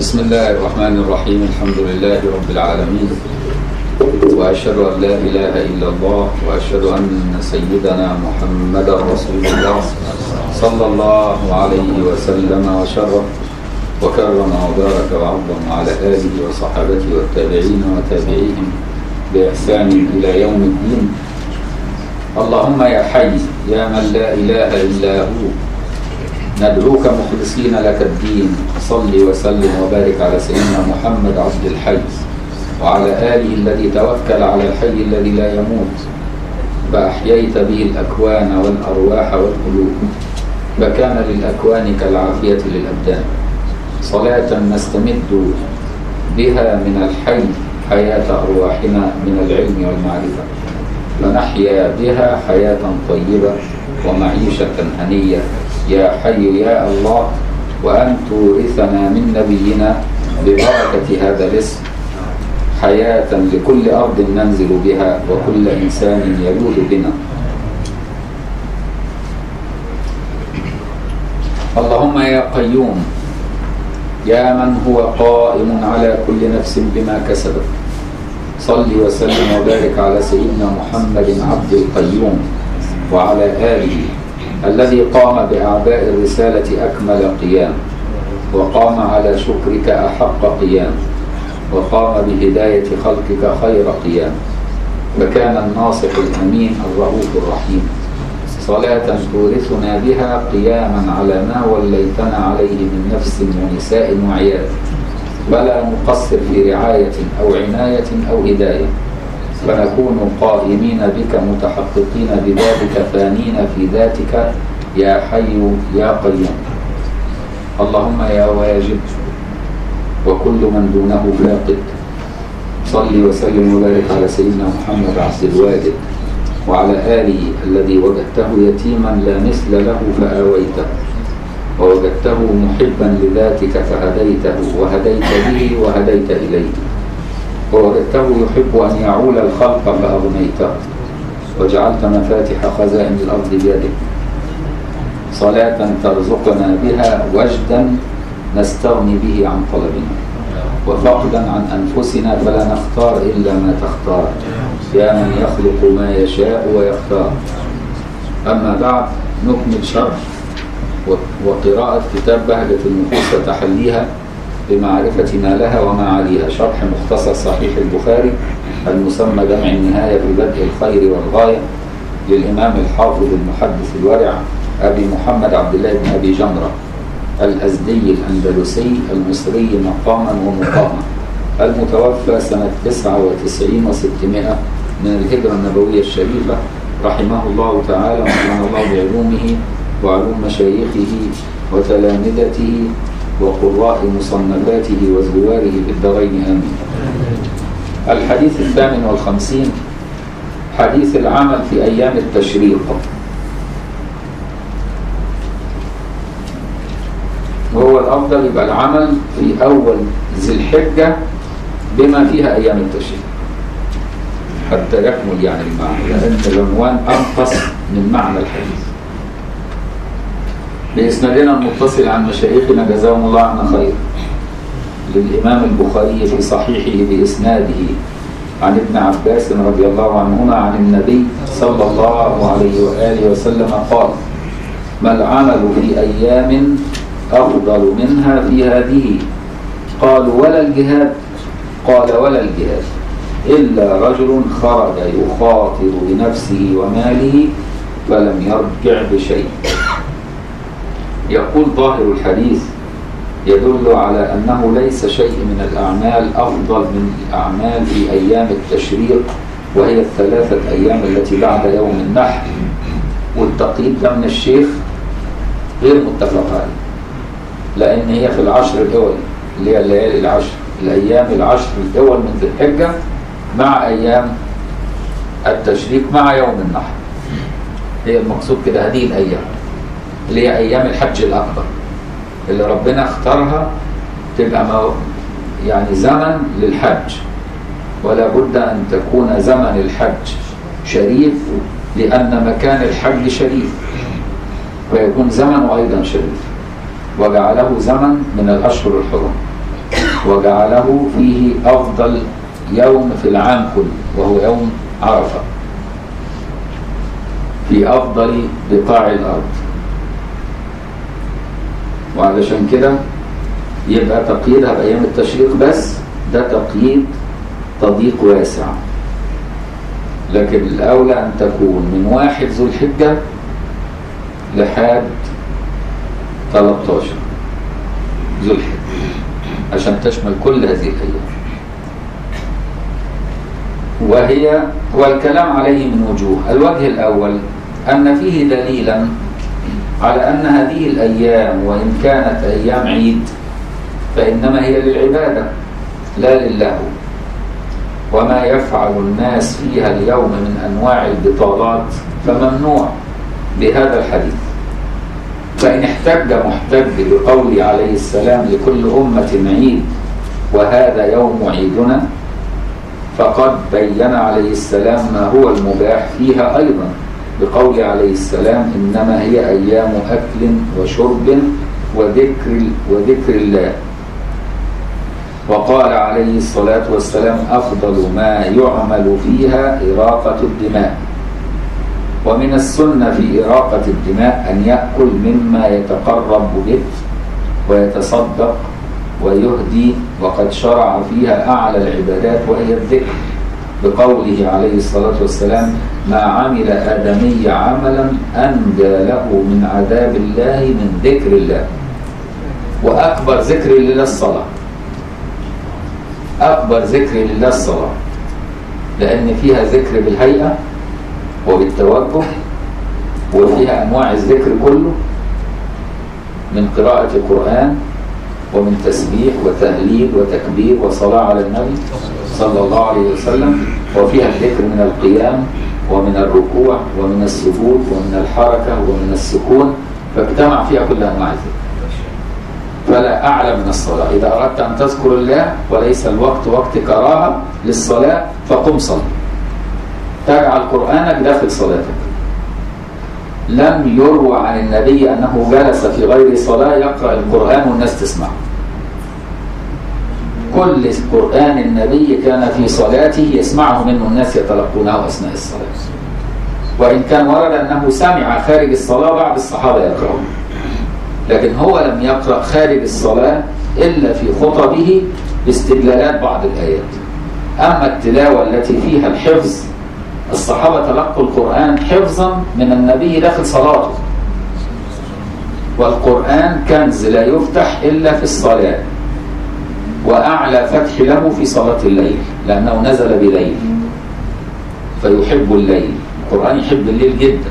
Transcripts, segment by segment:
بسم الله الرحمن الرحيم الحمد لله رب العالمين وأشهد أن لا إله إلا الله وأشهد أن سيدنا محمدا رسول الله صلى الله عليه وسلم وشرف وكرم وبارك وعظم على آله وصحابته والتابعين وتابعيهم بإحسان إلى يوم الدين اللهم يا حي يا من لا إله إلا هو ندعوك مخلصين لك الدين صل وسلم وبارك على سيدنا محمد عبد الحي وعلى آله الذي توكل على الحي الذي لا يموت فأحييت به الأكوان والأرواح والقلوب فكان للأكوان كالعافية للأبدان صلاة نستمد بها من الحي حياة أرواحنا من العلم والمعرفة فنحيا بها حياة طيبة ومعيشة هنية يا حي يا الله وأن تورثنا من نبينا ببركة هذا الاسم حياة لكل أرض ننزل بها وكل إنسان يلوذ بنا اللهم يا قيوم يا من هو قائم على كل نفس بما كسبت صل وسلم وبارك على سيدنا محمد عبد القيوم وعلى آله الذي قام بأعباء الرسالة أكمل قيام وقام على شكرك أحق قيام وقام بهداية خلقك خير قيام فكان الناصح الأمين الرؤوف الرحيم صلاة تورثنا بها قياما على ما وليتنا عليه من نفس ونساء وعيال ولا نقصر في رعاية أو عناية أو هداية فنكون قائمين بك متحققين بذاتك فانين في ذاتك يا حي يا قيوم اللهم يا واجب وكل من دونه فاقد صل وسلم وبارك على سيدنا محمد عبد الواجد وعلى آله الذي وجدته يتيما لا مثل له فآويته ووجدته محبا لذاتك فهديته وهديت به وهديت إليه ووجدته يحب أن يعول الخلق فأغنيته وجعلت مفاتح خزائن الأرض بيدك صلاة ترزقنا بها وجدا نستغني به عن طلبنا وفقدا عن أنفسنا فلا نختار إلا ما تختار يا من يخلق ما يشاء ويختار أما بعد نكمل شرح وقراءة كتاب بهجة النفوس وتحليها بمعرفة ما لها وما عليها شرح مختصر صحيح البخاري المسمى جمع النهاية في بدء الخير والغاية للإمام الحافظ المحدث الورع أبي محمد عبد الله بن أبي جمرة الأزدي الأندلسي المصري مقاما ومقاما المتوفى سنة 99 و600 من الهجرة النبوية الشريفة رحمه الله تعالى ونفعنا الله بعلومه وعلوم مشايخه وتلامذته وقراء مصنفاته وزواره في الدارين آمين الحديث الثامن والخمسين حديث العمل في أيام التشريق وهو الأفضل يبقى العمل في أول ذي الحجة بما فيها أيام التشريق حتى يكمل يعني المعنى لأن العنوان أنقص من معنى الحديث بإسنادنا المتصل عن مشايخنا جزاهم الله عنا خير للإمام البخاري في صحيحه بإسناده عن ابن عباس رضي الله عنهما عن النبي صلى الله عليه وآله وسلم قال ما العمل في أيام أفضل منها في هذه قالوا ولا الجهاد قال ولا الجهاد إلا رجل خرج يخاطر بنفسه وماله فلم يرجع بشيء يقول ظاهر الحديث يدل على أنه ليس شيء من الأعمال أفضل من الأعمال في أيام التشريق وهي الثلاثة أيام التي بعد يوم النحر والتقييد ده من الشيخ غير متفق عليه لأن هي في العشر الأول اللي هي الليالي العشر الأيام العشر الأول من ذي الحجة مع أيام التشريق مع يوم النحر هي المقصود كده هذه الأيام اللي هي أيام الحج الأكبر اللي ربنا اختارها تبقى مو يعني زمن للحج ولا بد أن تكون زمن الحج شريف لأن مكان الحج شريف ويكون زمنه أيضا شريف وجعله زمن من الأشهر الحرم وجعله فيه أفضل يوم في العام كله وهو يوم عرفة في أفضل بقاع الأرض وعلشان كده يبقى تقييدها بأيام التشريق بس ده تقييد تضييق واسع لكن الأولى أن تكون من واحد ذو الحجة لحد 13 ذو الحجة عشان تشمل كل هذه الأيام وهي والكلام عليه من وجوه الوجه الأول أن فيه دليلا على أن هذه الأيام وإن كانت أيام عيد فإنما هي للعبادة لا لله وما يفعل الناس فيها اليوم من أنواع البطالات فممنوع بهذا الحديث فإن احتج محتج بقوله عليه السلام لكل أمة عيد وهذا يوم عيدنا فقد بين عليه السلام ما هو المباح فيها أيضا بقول عليه السلام إنما هي أيام أكل وشرب وذكر, وذكر الله وقال عليه الصلاة والسلام أفضل ما يعمل فيها إراقة الدماء ومن السنة في إراقة الدماء أن يأكل مما يتقرب به ويتصدق ويهدي وقد شرع فيها أعلى العبادات وهي الذكر بقوله عليه الصلاة والسلام ما عمل آدمي عملا أنجى له من عذاب الله من ذكر الله وأكبر ذكر لله الصلاة أكبر ذكر لله الصلاة لأن فيها ذكر بالهيئة وبالتوجه وفيها أنواع الذكر كله من قراءة القرآن ومن تسبيح وتهليل وتكبير وصلاة على النبي صلى الله عليه وسلم وفيها الذكر من القيام ومن الركوع ومن السجود ومن الحركة ومن السكون فاجتمع فيها كل أنواع الذكر فلا أعلى من الصلاة إذا أردت أن تذكر الله وليس الوقت وقت كراهة للصلاة فقم صل تجعل قرآنك داخل صلاتك لم يروى عن النبي أنه جلس في غير صلاة يقرأ القرآن والناس تسمعه كل قرآن النبي كان في صلاته يسمعه منه الناس يتلقونه أثناء الصلاة وإن كان ورد أنه سمع خارج الصلاة بعض الصحابة يقرأون لكن هو لم يقرأ خارج الصلاة إلا في خطبه باستدلالات بعض الآيات أما التلاوة التي فيها الحفظ الصحابة تلقوا القرآن حفظا من النبي داخل صلاته والقرآن كنز لا يفتح إلا في الصلاة وأعلى فتح له في صلاة الليل لأنه نزل بليل فيحب الليل القرآن يحب الليل جدا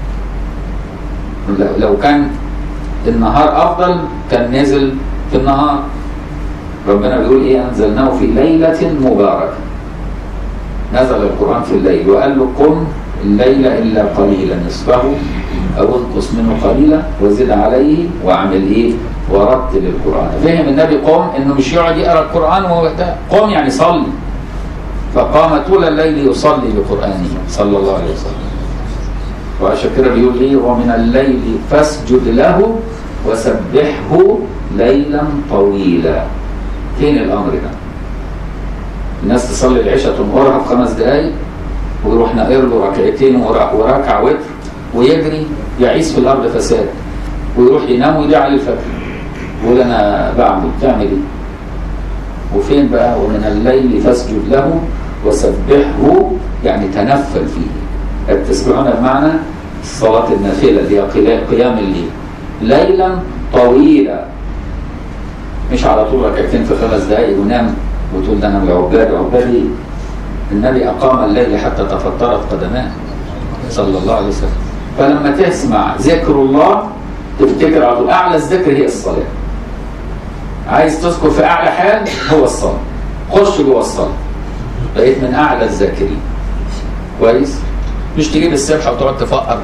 لو كان النهار أفضل كان نزل في النهار ربنا بيقول إيه أنزلناه في ليلة مباركة نزل القرآن في الليل وقال له قم الليل إلا قليلا نصفه أو انقص منه قليلا وزد عليه واعمل إيه ورتل القرآن فهم النبي قم إنه مش يقعد يقرأ القرآن وهو قم يعني صلي فقام طول الليل يصلي بقرآنه صلى الله عليه وسلم وعشان كده بيقول ايه ومن الليل فاسجد له وسبحه ليلا طويلا فين الامر ده الناس تصلي العشاء تنقرها في خمس دقايق ويروح ناقر له ركعتين وركع وتر ويجري يعيش في الارض فساد ويروح ينام ويدعي على الفجر يقول انا بعمل تعمل ايه وفين بقى ومن الليل فاسجد له وسبحه يعني تنفل فيه التسبيحون بمعنى صلاة النافلة اللي هي قيام الليل ليلا طويلا مش على طول ركعتين في خمس دقائق ونام وتقول ده انا من العباد عباد ايه؟ النبي اقام الليل حتى تفطرت قدماه صلى الله عليه وسلم فلما تسمع ذكر الله تفتكر على طول اعلى الذكر هي الصلاه عايز تذكر في اعلى حال هو الصلاه خش جوه الصلاه بقيت من اعلى الذاكرين كويس مش تجيب السبحه وتقعد تفقر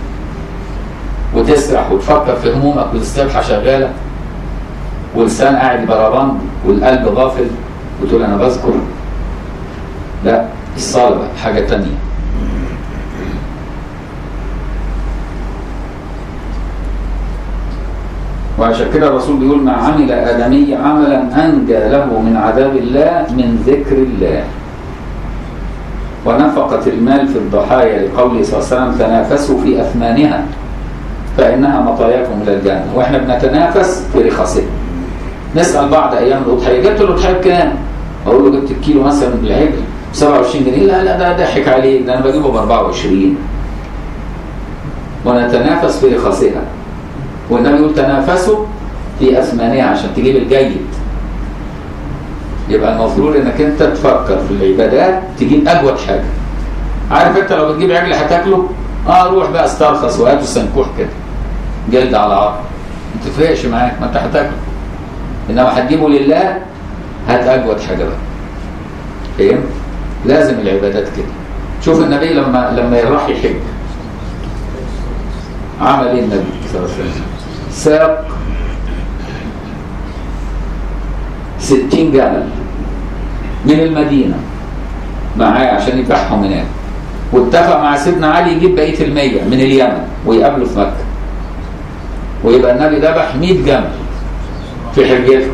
وتسرح وتفكر في همومك والسبحه شغاله ولسان قاعد بربند والقلب غافل وتقول انا بذكر لا الصلاه بقى حاجه تانية وعشان كده الرسول بيقول ما عمل آدمي عملا أنجى له من عذاب الله من ذكر الله ونفقة المال في الضحايا لقوله صلى الله عليه وسلم تنافسوا في أثمانها فإنها مطاياكم إلى الجنة وإحنا بنتنافس في رخصها نسأل بعض أيام الأضحية جبت الأضحية بكام؟ أقول له جبت الكيلو مثلا بالعجل ب 27 جنيه لا لا ده ضحك عليك ده أنا بجيبه ب 24 ونتنافس في رخصها والنبي يقول تنافسوا في أثمانها عشان تجيب الجيد يبقى المفروض انك انت تفكر في العبادات تجيب اجود حاجه عارف انت لو بتجيب عجل هتاكله اه روح بقى استرخص وهات سنكوح كده جلد على عظم ما تفرقش معاك ما انت هتاكله انما هتجيبه لله هات اجود حاجه بقى فاهم لازم العبادات كده شوف النبي لما لما يروح يحج عمل ايه النبي صلى الله عليه وسلم ساق ستين جمل من المدينة معاه عشان يذبحهم هناك واتفق مع سيدنا علي يجيب بقية المية من اليمن ويقابله في مكة ويبقى النبي ذبح 100 جمل في حجته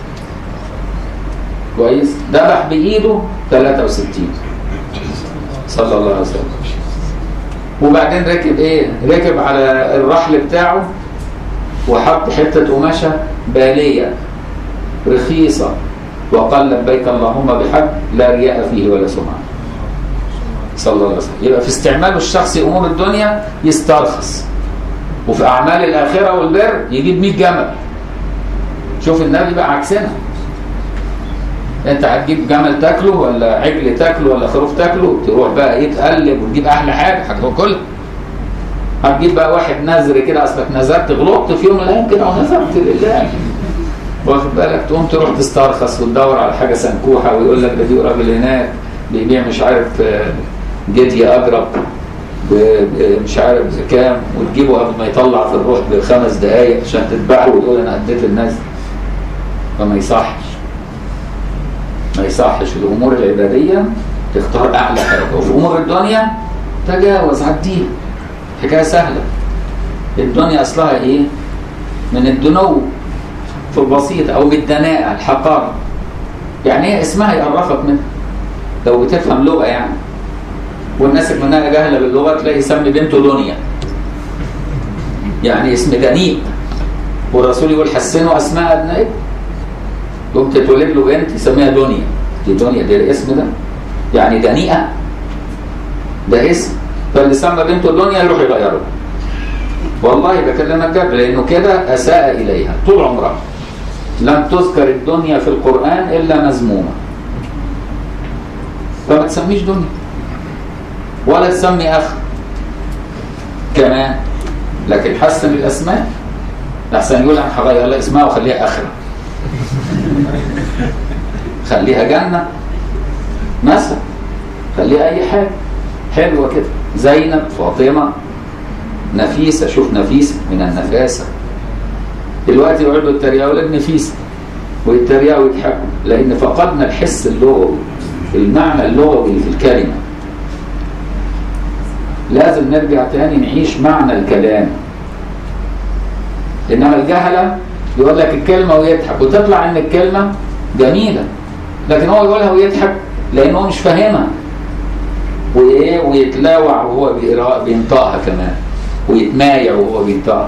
كويس ذبح بإيده 63 صلى الله عليه وسلم وبعدين ركب ايه ركب على الرحل بتاعه وحط حتة قماشة بالية رخيصة وقال لبيك اللهم بحج لا رياء فيه ولا سمعة صلى الله عليه وسلم يبقى في استعماله الشخصي أمور الدنيا يسترخص وفي أعمال الآخرة والبر يجيب 100 جمل شوف النبي بقى عكسنا انت هتجيب جمل تاكله ولا عجل تاكله ولا خروف تاكله تروح بقى ايه تقلب وتجيب احلى حاجه هتاكلها هتجيب بقى واحد نذر كده اصلك نذرت غلطت في يوم من الايام كده ونذرت لله واخد بالك تقوم تروح تسترخص وتدور على حاجه سنكوحه ويقول لك ده في راجل هناك بيبيع مش عارف جدي اجرب مش عارف بكام وتجيبه قبل ما يطلع في الروح بخمس دقائق عشان تذبحه وتقول انا اديت الناس فما يصحش ما يصحش الامور العباديه تختار اعلى حاجه وفي امور الدنيا تجاوز عديها حكايه سهله الدنيا اصلها ايه من الدنو في البسيط او من الدناءه الحقاره يعني ايه اسمها يقرفك منها لو بتفهم لغه يعني والناس منها جاهله باللغه تلاقي يسمي بنته دنيا يعني اسم دنيء والرسول يقول حسنوا اسماء ابنائكم يوم تتولد له بنت يسميها دنيا دي دنيا ده الاسم ده يعني دنيئه ده اسم فاللي سمى بنته دنيا يروح يغيره والله بكلمك جد لانه كده اساء اليها طول عمرها لم تذكر الدنيا في القران الا مذمومه فما تسميش دنيا ولا تسمي اخ كمان لكن حسن الاسماء احسن يقول انا هغير لها اسمها وخليها اخره خليها جنة مثلا خليها أي حاجة حلوة كده زينب فاطمة نفيسة شوف نفيسة من النفاسة دلوقتي يقعدوا يتريقوا لك نفيسة ويتريقوا ويضحكوا لأن فقدنا الحس اللغوي المعنى اللغوي في الكلمة لازم نرجع تاني نعيش معنى الكلام إنما الجهلة يقول لك الكلمة ويضحك وتطلع ان الكلمة جميلة لكن هو يقولها ويضحك لان هو مش فاهمها وايه ويتلاوع وهو بينطقها كمان ويتمايع وهو بينطقها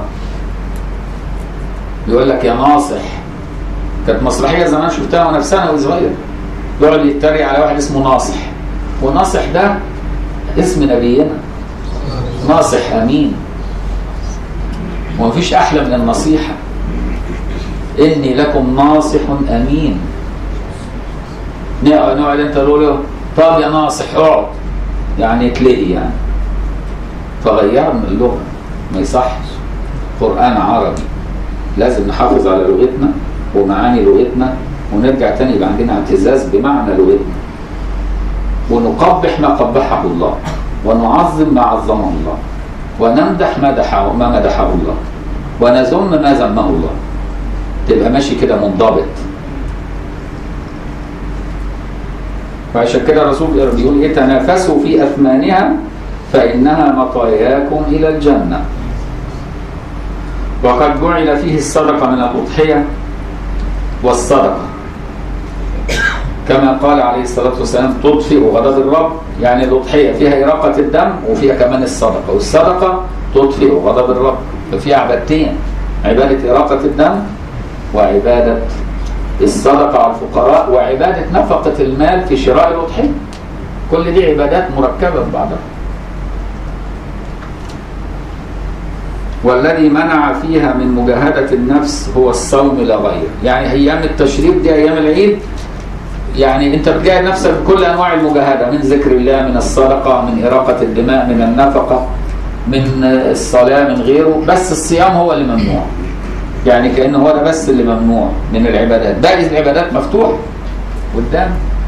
يقول لك يا ناصح كانت مسرحية زمان شفتها وانا في ثانوي صغير يقعد يتريق على واحد اسمه ناصح وناصح ده اسم نبينا ناصح امين ومفيش احلى من النصيحه إني لكم ناصح أمين نقعد أنت تقول له طب يا ناصح اقعد يعني تلاقي يعني فغيرنا اللغة ما يصحش قرآن عربي لازم نحافظ على لغتنا ومعاني لغتنا ونرجع تاني يبقى عندنا اعتزاز بمعنى لغتنا ونقبح ما قبحه الله ونعظم ما عظمه الله ونمدح ما مدحه ما مدحه الله ونذم ما ذمه الله تبقى ماشي كده منضبط فعشان كده الرسول بيقول ايه تنافسوا في اثمانها فانها مطاياكم الى الجنه وقد جعل فيه الصدقة من الأضحية والصدقة كما قال عليه الصلاة والسلام تطفئ غضب الرب يعني الأضحية فيها إراقة الدم وفيها كمان الصدقة والصدقة تطفئ غضب الرب ففيها عبادتين عبادة إراقة الدم وعبادة الصدقة على الفقراء وعبادة نفقة المال في شراء الأضحية كل دي عبادات مركبة ببعضها والذي منع فيها من مجاهدة النفس هو الصوم لا غير يعني أيام التشريق دي أيام العيد يعني أنت بتجاهد نفسك بكل أنواع المجاهدة من ذكر الله من الصدقة من إراقة الدماء من النفقة من الصلاة من غيره بس الصيام هو اللي ممنوع يعني كأنه هو ده بس اللي ممنوع من العبادات باقي العبادات مفتوحة قدام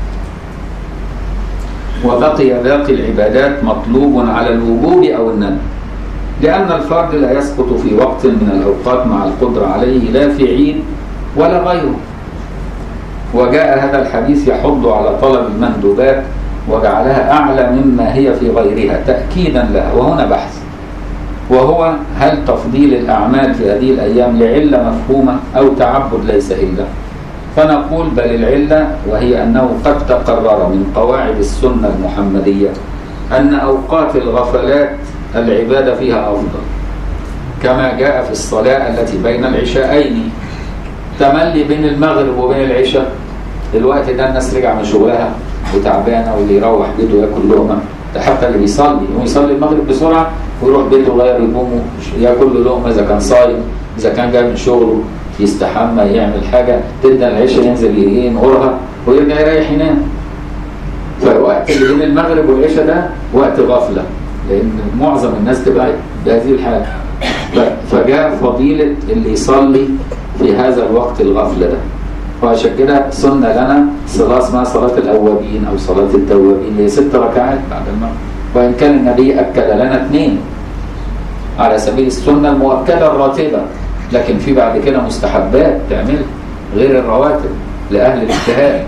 وبقي باقي العبادات مطلوب على الوجوب أو الندب لأن الفرد لا يسقط في وقت من الأوقات مع القدرة عليه لا في عيد ولا غيره وجاء هذا الحديث يحض على طلب المندوبات وجعلها أعلى مما هي في غيرها تأكيدا لها وهنا بحث وهو هل تفضيل الأعمال في هذه الأيام لعلة مفهومة أو تعبد ليس إلا فنقول بل العلة وهي أنه قد تقرر من قواعد السنة المحمدية أن أوقات الغفلات العبادة فيها أفضل كما جاء في الصلاة التي بين العشاءين تملي بين المغرب وبين العشاء الوقت ده الناس رجع من شغلها وتعبانه واللي يروح بيته ياكل لقمه ده حتى اللي بيصلي يقوم يصلي المغرب بسرعه ويروح بيته يغير هدومه ياكل له لقمه اذا كان صايم اذا كان جاي من شغله يستحمى يعمل حاجه تبدا العشاء ينزل ينقرها ويرجع يريح ينام فالوقت اللي بين المغرب والعشاء ده وقت غفله لان معظم الناس تبقى بهذه الحاله فجاء فضيله اللي يصلي في هذا الوقت الغفله ده وعشان كده سنة لنا صلاة اسمها صلاة الأوابين أو صلاة التوابين اللي هي ست ركعات بعد المغرب وإن كان النبي أكد لنا اثنين على سبيل السنة المؤكدة الراتبة لكن في بعد كده مستحبات تعمل غير الرواتب لأهل الاجتهاد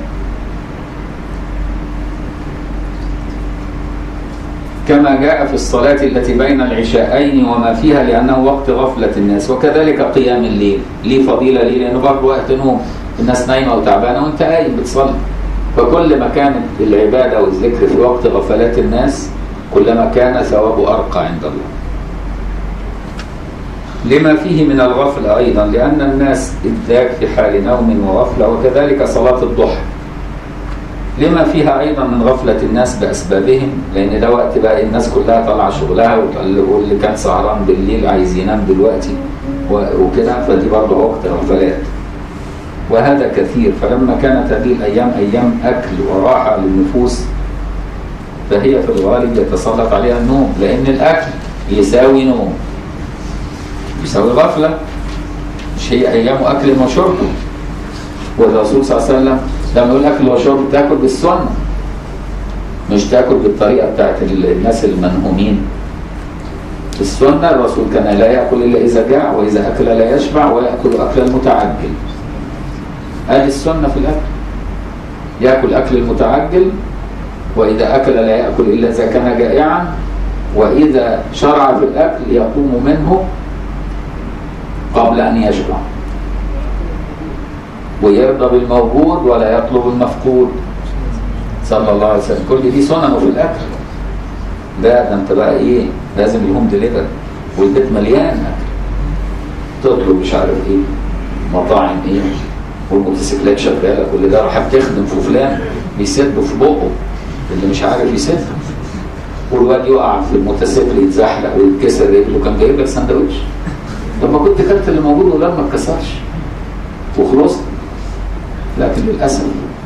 كما جاء في الصلاة التي بين العشاءين وما فيها لأنه وقت غفلة الناس وكذلك قيام الليل ليه فضيلة ليه لأنه برضه وقت نوم الناس نايمة وتعبانة وانت قايم بتصلي فكل ما كانت العبادة والذكر في وقت غفلات الناس كلما كان ثوابه أرقى عند الله لما فيه من الغفلة أيضا لأن الناس إذ ذاك في حال نوم وغفلة وكذلك صلاة الضحى لما فيها أيضا من غفلة الناس بأسبابهم لأن ده وقت بقى الناس كلها طالعة شغلها واللي كان سهران بالليل عايز ينام دلوقتي وكده فدي برضه وقت غفلات وهذا كثير فلما كانت هذه الأيام أيام أكل وراحة للنفوس فهي في الغالب يتسلط عليها النوم لأن الأكل يساوي نوم يساوي غفلة مش هي أيام أكل وشرب والرسول صلى الله عليه وسلم لما يقول أكل وشرب تاكل بالسنة مش تاكل بالطريقة بتاعت الناس المنهومين السنة الرسول كان لا يأكل إلا إذا جاع وإذا أكل لا يشبع ويأكل أكل المتعجل هذه السنة في الأكل يأكل أكل المتعجل وإذا أكل لا يأكل إلا إذا كان جائعا وإذا شرع في الأكل يقوم منه قبل أن يشبع ويرضى بالموجود ولا يطلب المفقود صلى الله عليه وسلم كل دي سننه في الأكل ده ده انت بقى ايه لازم الهوم ديليفر والبيت مليان اكل تطلب مش عارف ايه مطاعم ايه والموتوسيكلات شغاله كل ده راح بتخدم في فلان بيسد في بقه اللي مش عارف يسد والواد يقع في الموتوسيكل يتزحلق ويتكسر رجله كان جايب لك سندوتش طب ما كنت خدت اللي موجود والواد ما اتكسرش وخلصت لكن للاسف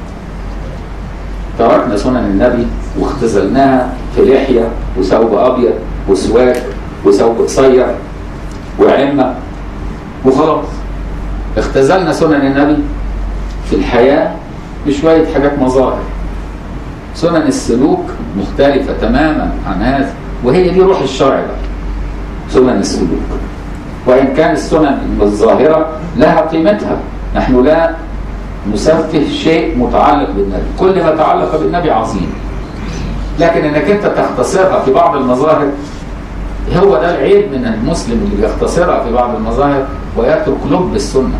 تركنا سنن النبي واختزلناها في لحيه وثوب ابيض وسواك وثوب قصير وعمه وخلاص اختزلنا سنن النبي في الحياه بشويه حاجات مظاهر سنن السلوك مختلفه تماما عن هذا وهي دي روح الشرع بقى سنن السلوك وان كان السنن الظاهره لها قيمتها نحن لا نسفه شيء متعلق بالنبي كل ما تعلق بالنبي عظيم لكن انك انت تختصرها في بعض المظاهر هو ده العيب من المسلم اللي بيختصرها في بعض المظاهر ويترك لب السنة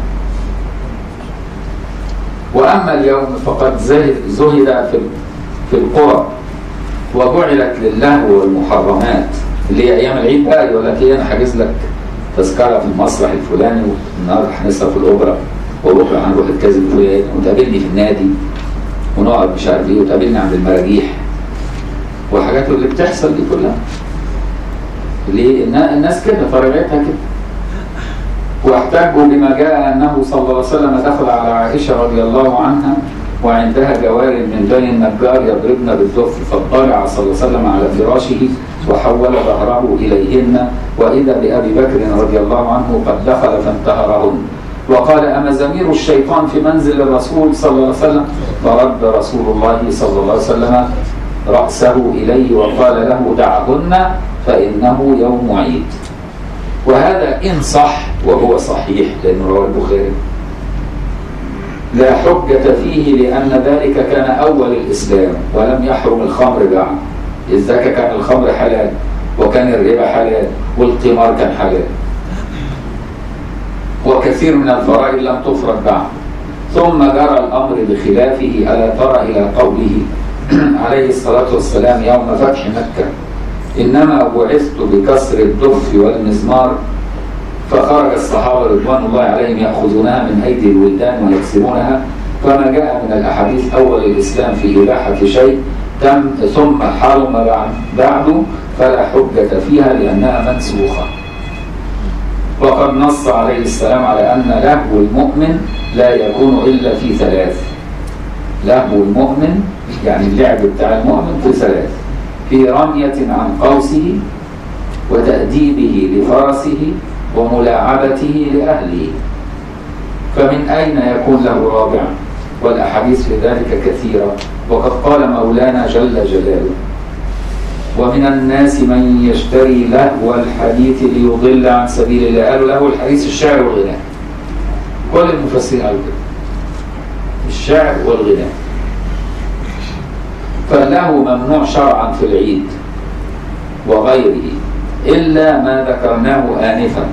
وأما اليوم فقد زهد زهد في في القرى وجعلت للهو والمحرمات اللي هي أيام العيد بقى يقول لك إيه أنا حاجز لك تذكرة في المسرح الفلاني والنهارده هنسهر في الأوبرا وبكرة هنروح الكازي الفلاني وتقابلني في النادي ونقعد مش عارف إيه وتقابلني عند المراجيح وحاجات اللي بتحصل دي كلها ليه؟ الناس كده طبيعتها كده واحتجوا بما جاء انه صلى الله عليه وسلم دخل على عائشه رضي الله عنها وعندها جوار من بني النجار يضربن بالدف فاطلع صلى الله عليه وسلم على فراشه وحول ظهره اليهن واذا بابي بكر رضي الله عنه قد دخل فانتهرهن وقال اما زمير الشيطان في منزل الرسول صلى الله عليه وسلم فرد رسول الله صلى الله عليه وسلم راسه اليه وقال له دعهن فانه يوم عيد وهذا إن صح وهو صحيح لأنه رواه البخاري لا حجة فيه لأن ذلك كان أول الإسلام ولم يحرم الخمر بعد إذ ذاك كان الخمر حلال وكان الربا حلال والقمار كان حلال وكثير من الفرائض لم تفرض بعد ثم جرى الأمر بخلافه ألا ترى إلى قوله عليه الصلاة والسلام يوم فتح مكة إنما بعثت بكسر الدف والمزمار فخرج الصحابة رضوان الله عليهم يأخذونها من أيدي الولدان ويكسرونها فما جاء من الأحاديث أول الإسلام في إباحة شيء تم ثم حرم بعد بعده فلا حجة فيها لأنها منسوخة وقد نص عليه السلام على أن لهو المؤمن لا يكون إلا في ثلاث لهو المؤمن يعني اللعب بتاع المؤمن في ثلاث في رمية عن قوسه وتأديبه لفرسه وملاعبته لأهله فمن أين يكون له رابعا والأحاديث في ذلك كثيرة وقد قال مولانا جل جلاله ومن الناس من يشتري لهو الحديث ليضل عن سبيل الله قالوا له الحديث الشعر والغناء كل المفسرين قالوا كده الشعر والغناء فاللهو ممنوع شرعا في العيد وغيره إلا ما ذكرناه آنفا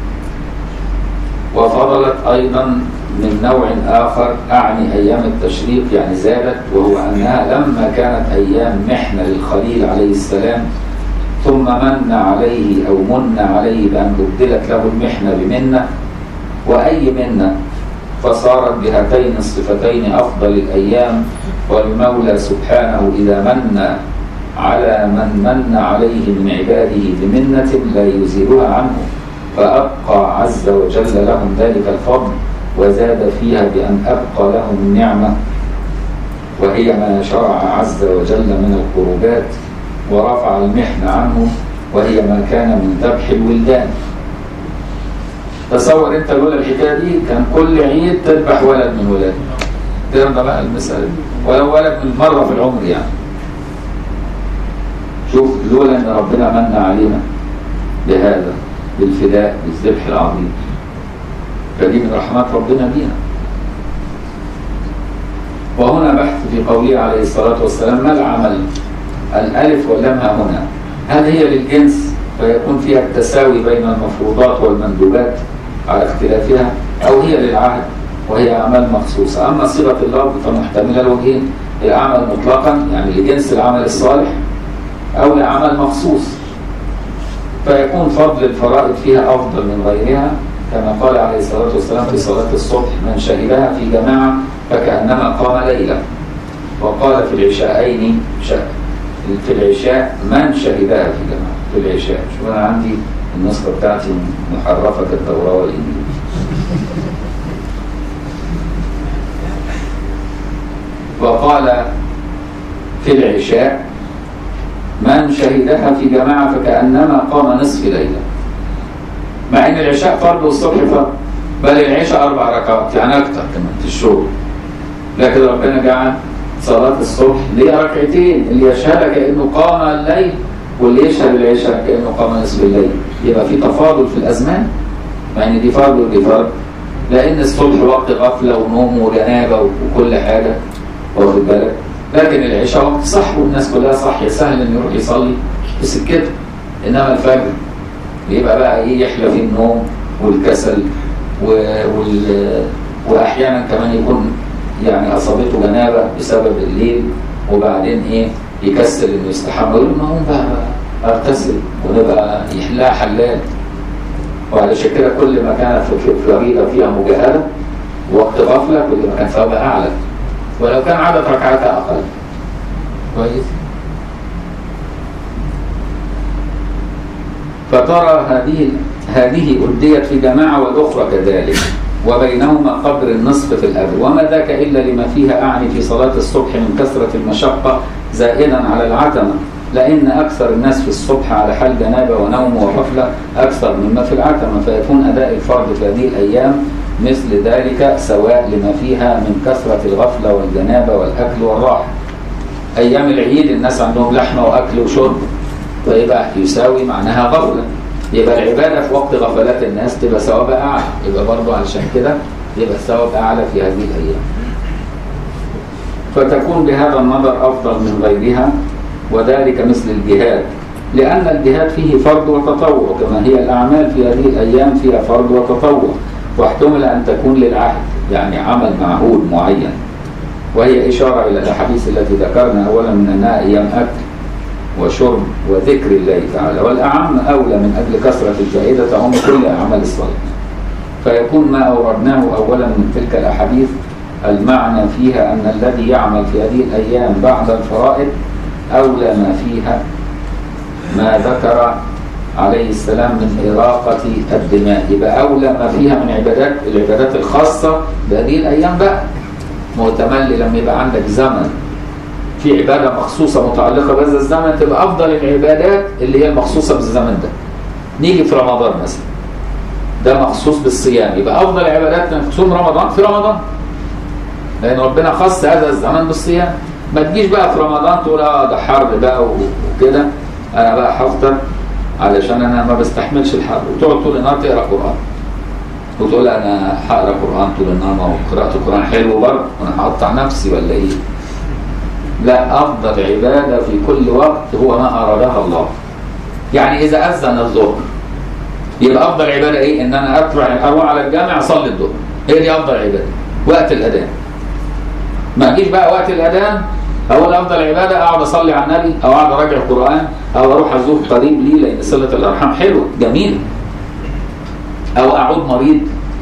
وفضلت أيضا من نوع آخر أعني أيام التشريق يعني زادت وهو أنها لما كانت أيام محنة للخليل عليه السلام ثم من عليه أو من عليه بأن بدلت له المحنة بمنة وأي منة فصارت بهاتين الصفتين أفضل الأيام والمولى سبحانه إذا من على من من عليه من عباده بمنة لا يزيلها عنه فأبقى عز وجل لهم ذلك الفضل وزاد فيها بأن أبقى لهم النعمة وهي ما شرع عز وجل من القربات ورفع المحن عنه وهي ما كان من ذبح الولدان تصور انت لولا الحكايه دي كان كل عيد تذبح ولد من ولاد ترضى بقى المسألة ولو ولد من مرة في العمر يعني شوف لولا ان ربنا من علينا بهذا بالفداء بالذبح العظيم فدي من رحمات ربنا بينا وهنا بحث في قوله عليه الصلاة والسلام ما العمل الألف واللام ها هنا هل هي للجنس فيكون فيها التساوي بين المفروضات والمندوبات على اختلافها أو هي للعهد وهي أعمال مخصوصة أما صيغة اللفظ فمحتملة الوجهين العمل مطلقا يعني لجنس العمل الصالح أو لعمل مخصوص فيكون فضل الفرائض فيها أفضل من غيرها كما قال عليه الصلاة والسلام في صلاة الصبح من شهدها في جماعة فكأنما قام ليلة وقال في العشاءين في العشاء من شهدها في جماعة في العشاء شوف أنا عندي النسخة بتاعتي محرفة كالتوراة والإنجيل وقال في العشاء من شهدها في جماعة فكأنما قام نصف ليلة مع ان العشاء فرض والصبح فرض بل العشاء اربع ركعات يعني اكتر كمان في الشغل لكن ربنا جعل صلاة الصبح ليها ركعتين اللي يشهدها كأنه قام الليل واللي يشهد العشاء كأنه قام نصف الليل يبقى في تفاضل في الأزمان مع ان دي فرض ودي فرض لأن الصبح وقت غفلة ونوم وجنابة وكل حاجة واخد بالك لكن العشاء وقت صح والناس كلها صح سهل انه يروح يصلي في سكته انما الفجر يبقى بقى ايه يحلى فيه النوم والكسل و... وال... واحيانا كمان يكون يعني اصابته جنابه بسبب الليل وبعدين ايه يكسل انه يستحمى يقول ما هو بقى اغتسل ونبقى يحلها حلال وعلشان كده كل ما كانت في في فريضه فيها مجاهده وقت غفله كل ما كان ثوابها اعلى ولو كان عدد ركعاتها اقل كويس فترى هذه هذه أديت في جماعة والأخرى كذلك وبينهما قدر النصف في الأجر وما ذاك إلا لما فيها أعني في صلاة الصبح من كثرة المشقة زائدا على العتمة لأن أكثر الناس في الصبح على حال جنابة ونوم وغفلة أكثر مما في العتمة فيكون أداء الفرض في هذه الأيام مثل ذلك سواء لما فيها من كثرة الغفلة والجنابة والأكل والراحة أيام العيد الناس عندهم لحمة وأكل وشرب فيبقى يساوي معناها غفلة يبقى العبادة في وقت غفلات الناس تبقى ثوابها أعلى يبقى برضه علشان كده يبقى الثواب أعلى في هذه الأيام فتكون بهذا النظر أفضل من غيرها وذلك مثل الجهاد لأن الجهاد فيه فرض وتطوع كما هي الأعمال في هذه الأيام فيها فرض وتطوع واحتمل أن تكون للعهد يعني عمل معهود معين وهي إشارة إلى الأحاديث التي ذكرنا أولا من أنها أيام أكل وشرب وذكر الله تعالى والأعم أولى من أجل كثرة الفائدة تعم كل أعمال الصلاة فيكون ما أوردناه أولا من تلك الأحاديث المعنى فيها أن الذي يعمل في هذه الأيام بعد الفرائض أولى ما فيها ما ذكر عليه السلام من إراقة الدماء يبقى أولى ما فيها من عبادات العبادات الخاصة بهذه الأيام بقى متملي لما يبقى عندك زمن في عبادة مخصوصة متعلقة بهذا الزمن تبقى أفضل العبادات اللي هي المخصوصة بالزمن ده نيجي في رمضان مثلا ده مخصوص بالصيام يبقى أفضل العبادات إنك تصوم رمضان في رمضان لأن ربنا خص هذا الزمن بالصيام ما تجيش بقى في رمضان تقول اه ده حر بقى وكده انا بقى هفطر علشان انا ما بستحملش الحر وتقعد طول النهار تقرا قران وتقول انا هقرا قران طول النهار ما هو قراءه القران حلو برضه وانا هقطع نفسي ولا ايه؟ لا افضل عباده في كل وقت هو ما ارادها الله. يعني اذا اذن الظهر يبقى افضل عباده ايه؟ ان انا اطلع اروح على الجامع اصلي الظهر. هي دي افضل عباده. وقت الاذان. ما اجيش بقى وقت الاذان اقول افضل عباده اقعد اصلي على النبي او اقعد اراجع القران او اروح ازور قريب لي لان صله الارحام حلوه جميله. او اعود مريض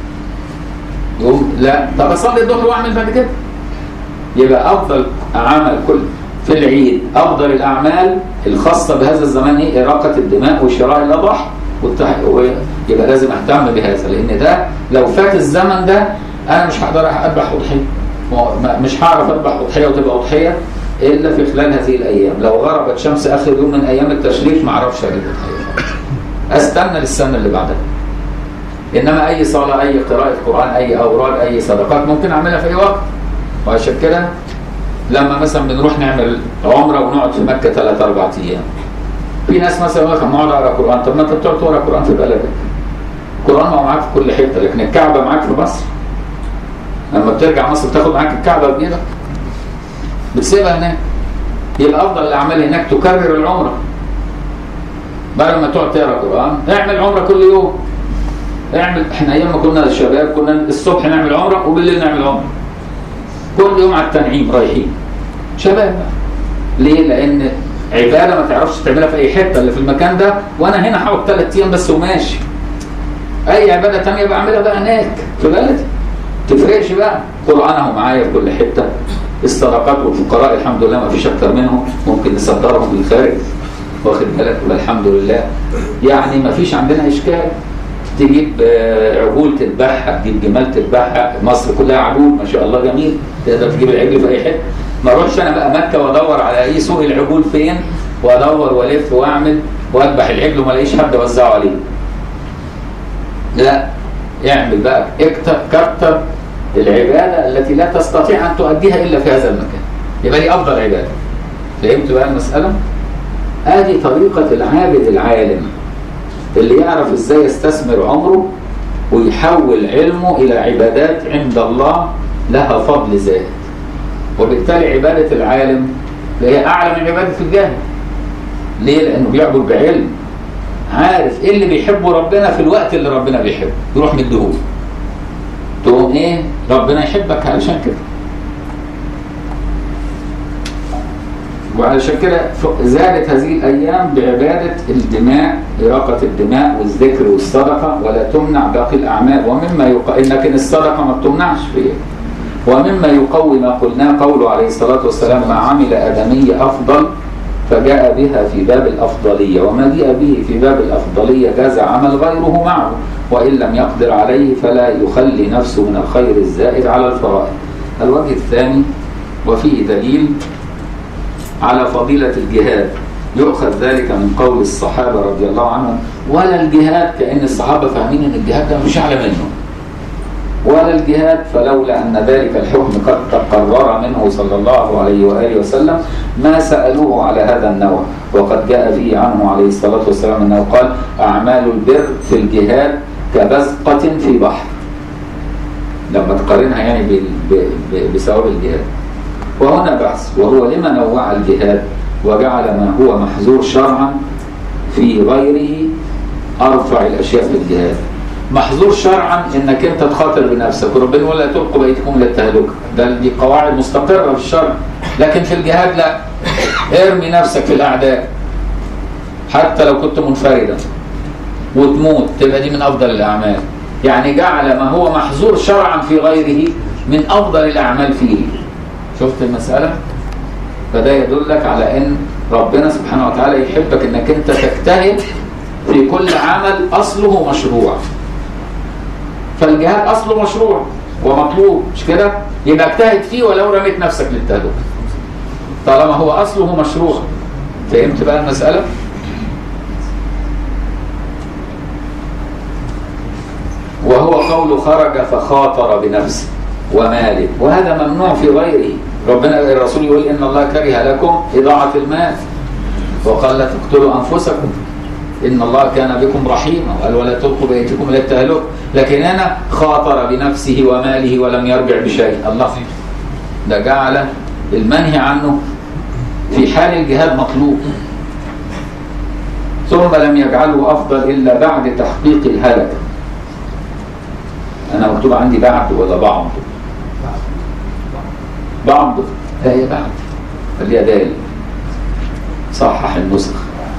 يقوم لا طب اصلي الظهر واعمل بعد كده. يبقى افضل عمل كل في العيد افضل الاعمال الخاصه بهذا الزمان ايه؟ اراقه الدماء وشراء الاضاحي والتح... يبقى لازم اهتم بهذا لان ده لو فات الزمن ده انا مش هقدر اذبح اضحيه مش هعرف اذبح اضحيه وتبقى اضحيه الا في خلال هذه الايام لو غربت شمس اخر يوم من ايام التشريق ما اعرفش اجيب اضحيه استنى للسنه اللي بعدها انما اي صلاه اي قراءه قران اي اوراد اي صدقات ممكن اعملها في اي وقت وعشان كده لما مثلا بنروح نعمل عمره ونقعد في مكه ثلاث اربع ايام في ناس مثلا يقول لك اما اقعد اقرا قران طب ما انت بتقعد تقرا قران في بلدك القران ما معاك في كل حته لكن الكعبه معاك في مصر لما بترجع مصر بتاخد معاك الكعبه بايدك بتسيبها هناك يبقى افضل الاعمال هناك تكرر العمره بدل ما تقعد تقرا قران اعمل عمره كل يوم اعمل احنا ايام ما كنا شباب كنا الصبح نعمل عمره وبالليل نعمل عمره كل يوم على التنعيم رايحين شباب بقى ليه؟ لان عباده ما تعرفش تعملها في اي حته اللي في المكان ده وانا هنا هقعد ثلاث ايام بس وماشي اي عباده ثانيه بعملها بقى هناك في بلدي تفرقش بقى قرآن اهو معايا في كل حته الصدقات والفقراء الحمد لله ما فيش اكتر منهم ممكن نصدرهم للخارج واخد بالك الحمد لله يعني ما فيش عندنا اشكال تجيب عجول تذبحها تجيب جمال تذبحها مصر كلها عجول ما شاء الله جميل تقدر تجيب العجل في اي حته ما اروحش انا بقى مكه وادور على اي سوق العجول فين وادور والف واعمل واذبح العجل وما الاقيش حد اوزعه عليه لا اعمل بقى اكتر كتر العبادة التي لا تستطيع أن تؤديها إلا في هذا المكان يبقى دي أفضل عبادة فهمت بقى المسألة؟ هذه طريقة العابد العالم اللي يعرف إزاي يستثمر عمره ويحول علمه إلى عبادات عند الله لها فضل زائد وبالتالي عبادة العالم هي أعلى من عبادة الجاهل ليه؟ لأنه بيعبد بعلم عارف ايه اللي بيحبه ربنا في الوقت اللي ربنا بيحبه يروح مديهوله تقوم ايه ربنا يحبك علشان كده وعلشان كده زادت هذه الايام بعباده الدماء اراقه الدماء والذكر والصدقه ولا تمنع باقي الاعمال ومما يق... لكن الصدقه ما بتمنعش فيها ومما يقوي ما قلناه قوله عليه الصلاه والسلام ما عمل ادمي افضل فجاء بها في باب الافضليه وما جاء به في باب الافضليه جاز عمل غيره معه وان لم يقدر عليه فلا يخلي نفسه من الخير الزائد على الفرائض. الوجه الثاني وفيه دليل على فضيلة الجهاد يؤخذ ذلك من قول الصحابة رضي الله عنهم ولا الجهاد كأن الصحابة فاهمين أن الجهاد ده مش أعلى منه ولا الجهاد فلولا أن ذلك الحكم قد تقرر منه صلى الله عليه وآله وسلم ما سألوه على هذا النوع وقد جاء فيه عنه عليه الصلاة والسلام أنه قال أعمال البر في الجهاد كبزقة في بحر لما تقارنها يعني بثواب الجهاد وهنا بحث وهو لما نوع الجهاد وجعل ما هو محظور شرعا في غيره ارفع الاشياء في الجهاد محظور شرعا انك انت تخاطر بنفسك وربنا يقول لا تلقوا بايديكم الى التهلكه ده دي قواعد مستقره في الشرع لكن في الجهاد لا ارمي نفسك في الاعداء حتى لو كنت منفردا وتموت تبقى دي من افضل الاعمال يعني جعل ما هو محظور شرعا في غيره من افضل الاعمال فيه شفت المسألة؟ فده يدلك على ان ربنا سبحانه وتعالى يحبك انك انت تجتهد في كل عمل اصله مشروع فالجهاد اصله مشروع ومطلوب مش كده؟ يبقى اجتهد فيه ولو رميت نفسك للتهلكة طالما هو اصله مشروع فهمت بقى المسألة؟ وهو قول خرج فخاطر بنفسه وماله وهذا ممنوع في غيره ربنا الرسول يقول ان الله كره لكم اضاعه المال وقال لا تقتلوا انفسكم ان الله كان بكم رحيما وقال ولا تلقوا بايديكم الى التهلك لكن انا خاطر بنفسه وماله ولم يرجع بشيء الله ده جعل المنهي عنه في حال الجهاد مطلوب ثم لم يجعله افضل الا بعد تحقيق الهلكه انا مكتوب عندي بعد ولا بعض بعض لا هي بعد خليها دال صحح النسخ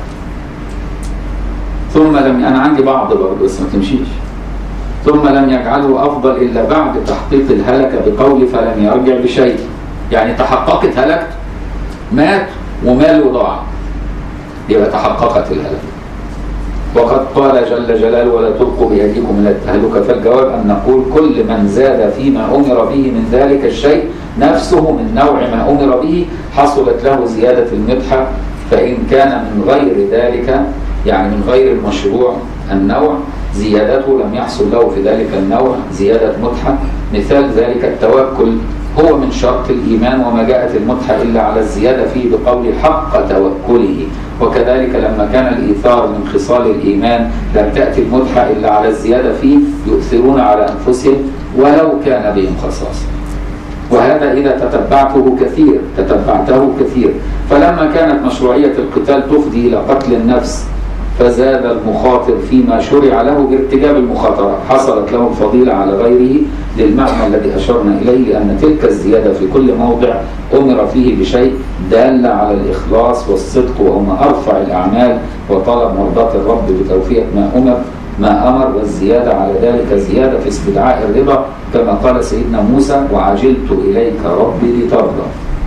ثم لم انا عندي بعض برضه بس ما تمشيش ثم لم يجعله افضل الا بعد تحقيق الهلكه بقول فلم يرجع بشيء يعني تحققت هلكت مات وماله ضاع يبقى تحققت الهلكه وقد قال جل جلاله ولا تلقوا بأيديكم إلى التهلكة فالجواب أن نقول كل من زاد فيما أمر به من ذلك الشيء نفسه من نوع ما أمر به حصلت له زيادة المدحة فإن كان من غير ذلك يعني من غير المشروع النوع زيادته لم يحصل له في ذلك النوع زيادة مدحة مثال ذلك التوكل هو من شرط الإيمان وما جاءت المدحة إلا على الزيادة فيه بقول حق توكله وكذلك لما كان الإيثار من خصال الإيمان لم تأتي المدحة إلا على الزيادة فيه يؤثرون على أنفسهم ولو كان بهم خصاصة وهذا إذا تتبعته كثير تتبعته كثير فلما كانت مشروعية القتال تفضي إلى قتل النفس فزاد المخاطر فيما شرع له بارتكاب المخاطرة حصلت له الفضيلة على غيره للمعنى الذي أشرنا إليه لأن تلك الزيادة في كل موضع أمر فيه بشيء دال على الإخلاص والصدق وهما أرفع الأعمال وطلب مرضاة الرب بتوفيق ما أمر ما أمر والزيادة على ذلك زيادة في استدعاء الرضا كما قال سيدنا موسى وعجلت إليك ربي لترضى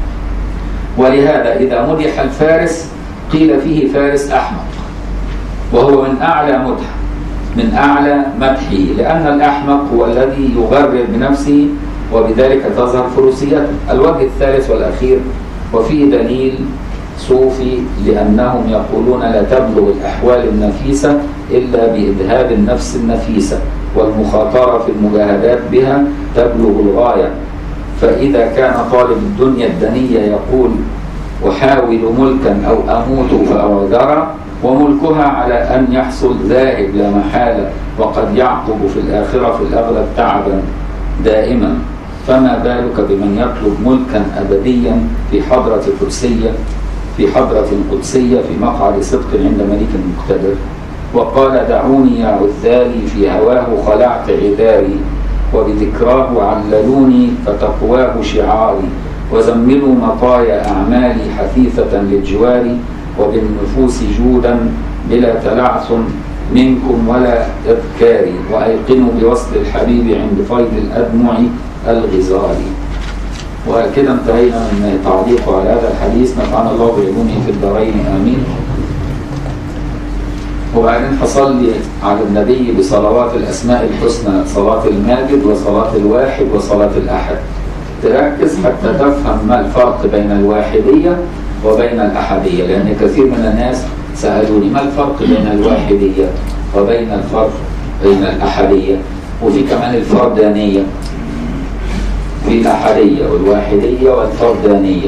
ولهذا إذا مدح الفارس قيل فيه فارس أحمق وهو من أعلى مدح من أعلى مدحه لأن الأحمق هو الذي يغرر بنفسه وبذلك تظهر فروسيته الوجه الثالث والأخير وفيه دليل صوفي لأنهم يقولون لا تبلغ الأحوال النفيسة إلا بإذهاب النفس النفيسة والمخاطرة في المجاهدات بها تبلغ الغاية فإذا كان طالب الدنيا الدنية يقول أحاول ملكا أو أموت فأغدر وملكها على أن يحصل ذاهب لا محالة وقد يعقب في الآخرة في الأغلب تعبا دائما فما بالك بمن يطلب ملكا أبديا في حضرة قدسية في حضرة قدسية في مقعد صدق عند ملك مقتدر وقال دعوني يا عذاري في هواه خلعت عذاري وبذكراه عللوني فتقواه شعاري وزملوا مطايا أعمالي حثيثة للجوار وبالنفوس جودا بلا تلعثم منكم ولا إذكار وأيقنوا بوصل الحبيب عند فيض الأدمع الغزال وكده انتهينا من تعليق على هذا الحديث نفعنا الله بعلومه في الدارين آمين وبعدين هصلي على النبي بصلوات الأسماء الحسنى صلاة الماجد وصلاة الواحد وصلاة الأحد تركز حتى تفهم ما الفرق بين الواحدية وبين الأحدية لأن كثير من الناس سألوني ما الفرق بين الواحدية وبين الفرق بين الأحدية وفي كمان الفردانية في الأحدية والواحدية والفردانية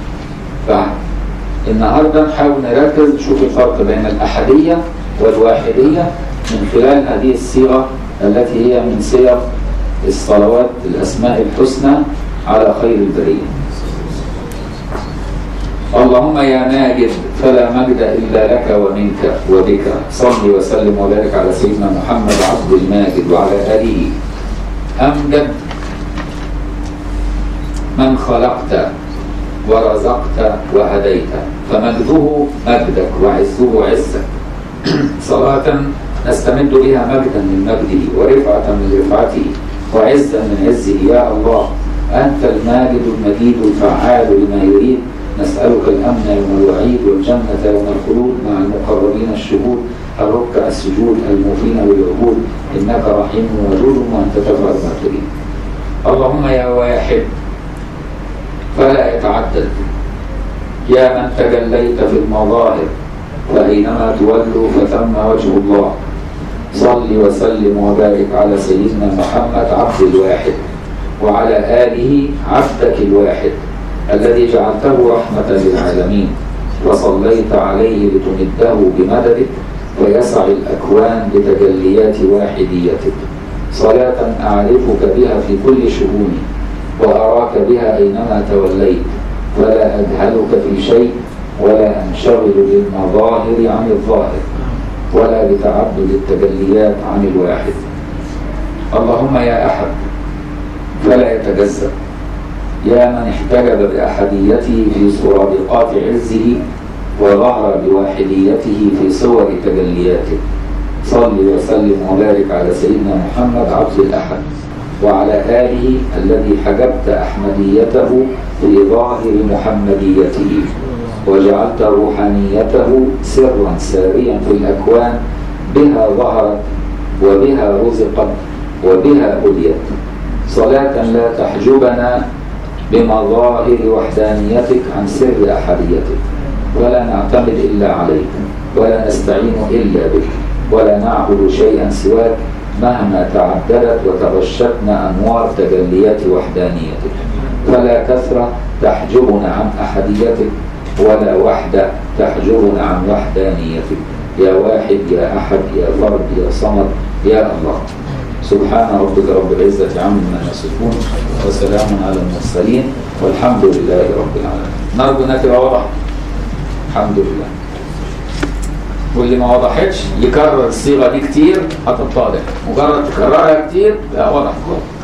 فالنهاردة نحاول نركز نشوف الفرق بين الأحدية والواحدية من خلال هذه الصيغة التي هي من صيغ الصلوات الأسماء الحسنى على خير البرية اللهم يا ماجد فلا مجد إلا لك ومنك وبك صل وسلم وبارك على سيدنا محمد عبد الماجد وعلى آله أمجد من خلقت ورزقت وهديت فمجده مجدك وعزه عزك صلاة نستمد بها مجدا من مجده ورفعة من رفعته وعزا من عزه يا الله أنت الماجد المجيد الفعال لما يريد نسألك الأمن يوم الوعيد والجنة يوم الخلود مع المقربين الشهود الركع السجود الموفين بالعهود إنك رحيم ودود وأنت تفعل ما تريد اللهم يا واحد فلا يتعدد يا من تجليت في المظاهر فأينما تولوا فثم وجه الله صل وسلم وبارك على سيدنا محمد عبد الواحد وعلى آله عبدك الواحد الذي جعلته رحمة للعالمين وصليت عليه لتمده بمددك ويسع الأكوان بتجليات واحديتك صلاة أعرفك بها في كل شؤوني وأراك بها أينما توليت ولا أجهلك في شيء ولا أنشغل بالمظاهر عن الظاهر ولا بتعدد التجليات عن الواحد اللهم يا أحد فلا يتجزأ يا من احتجب بأحديته في سرادقات عزه وظهر بواحديته في صور تجلياته صل وسلم وبارك على سيدنا محمد عبد الأحد وعلى آله الذي حجبت أحمديته في ظاهر محمديته وجعلت روحانيته سرا ساريا في الأكوان بها ظهرت وبها رزقت وبها أليت صلاة لا تحجبنا بمظاهر وحدانيتك عن سر أحديتك ولا نعتمد إلا عليك ولا نستعين إلا بك ولا نعبد شيئا سواك مهما تعددت وتغشتنا أنوار تجليات وحدانيتك فلا كثرة تحجبنا عن أحديتك ولا وحدة تحجبنا عن وحدانيتك يا واحد يا أحد يا فرد يا صمد يا الله سبحان ربك رب العزة عما يصفون وسلام على المرسلين والحمد لله رب العالمين نرجو انها تبقى واضحة الحمد لله واللي ما وضحتش يكرر الصيغة دي كتير هتتضح مجرد تكررها كتير لا وضح خالص